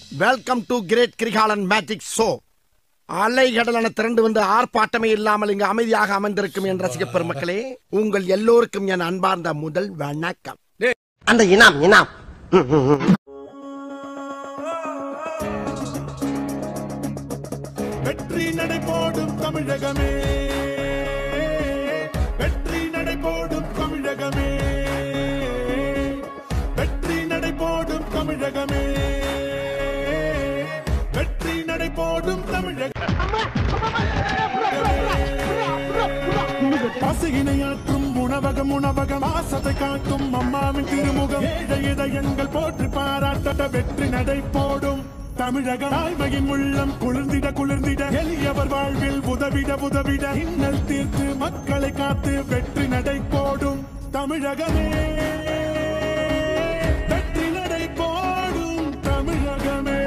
Welcome to great Kirikalan magic show அலைகடலான திரண்டு வந்து ஆர்ப்பாட்டமே இல்லாமல் இங்கு அமைதியாக அமர்ந்திருக்கும் என் ரசிக பெருமக்களே உங்கள் எல்லோருக்கும் என் அன்பார்ந்த முதல் வணக்கம் அந்த இனாம் இனாம் வெற்றி நடை போடும் தமிழகமே வெற்றி நடை போடும் தமிழகமே வெற்றி நடை போடும் தமிழகமே வெற்றி நடை போடும் தமிழகம் பசியினையாற்றும் உணவகம் உணவகம் ஆசத்தை காட்டும் அம்மாவின் திருமுகம் ஏழை இதயங்கள் போற்றி பாராட்ட வெற்றி நடை போடும் தமிழகம் தாய்மையின் உள்ளம் குளிர்ந்திட குளிர்ந்திட எளியவர் வாழ்வில் உதவிட உதவிட இன்னல் தீர்த்து மக்களை காத்து வெற்றி நடை போடும் தமிழகமே வெற்றி நடை போடும் தமிழகமே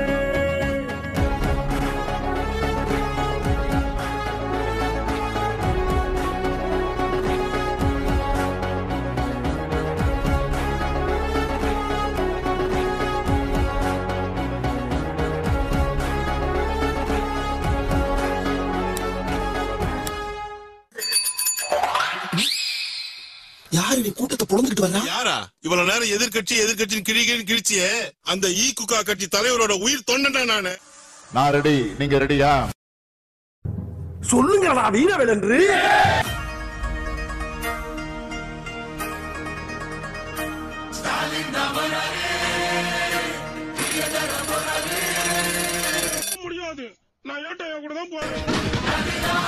யார் நீ கூட்டத்தை பொழந்துக்கிட்டு வர்றா யாரா இவ்வளவு நேரம் எதிர்கட்சி எதிர்கட்சின்னு கிழிக்கிறேன்னு கிழிச்சியே அந்த ஈ குக்கா கட்சி தலைவரோட உயிர் தொண்டனா நானு நான் ரெடி நீங்க ரெடியா சொல்லுங்களா வீரவேல் என்று முடியாது நான் ஏட்டையா கூட தான் போறேன்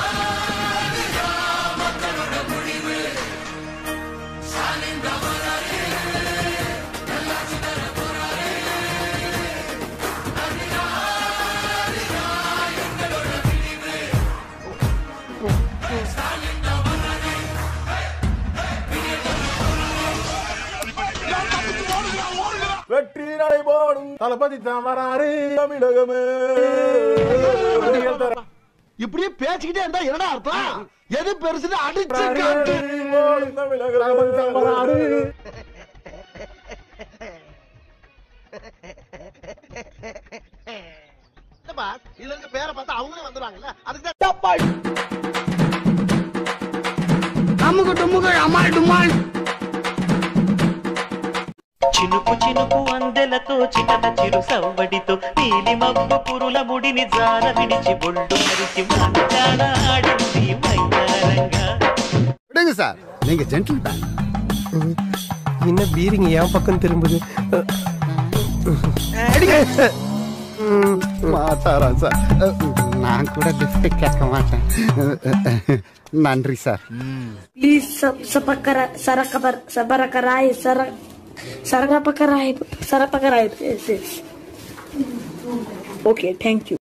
வெற்றி நடைபோடும் தளபதி தான் வராரு தமிழகமே இப்படியே பேசிக்கிட்டே இருந்தா என்னடா அர்த்தம் எது பெருசுன்னு அடிச்சு காட்டு ஓடும் தமிழக தளபதி தான் வராரு இல்லப்பா, இதுல இருக்க பேரை பார்த்தா அவங்களே வந்துருவாங்கல்ல அதுக்கு தான் చినుకు చినుకు అందెలతో చిటట చిరు సవ్వడితో నీలి మబ్బు పురుల ముడిని జార విడిచి బొళ్ళు మరిచి మాట్లాడ ఆడింది మైదానంగా விடுங்க சார் நீங்க ஜென்டில் மேன் என்ன பீரிங்க என் பக்கம் திரும்புது மாட்டாராம் சார் நான் கூட லிஃப்ட் கேட்க மாட்டேன் நன்றி sir Please sub sapakara sarakapar sabarakarai sarak sarapakarai sarapakarai yes yes. Okay, thank you.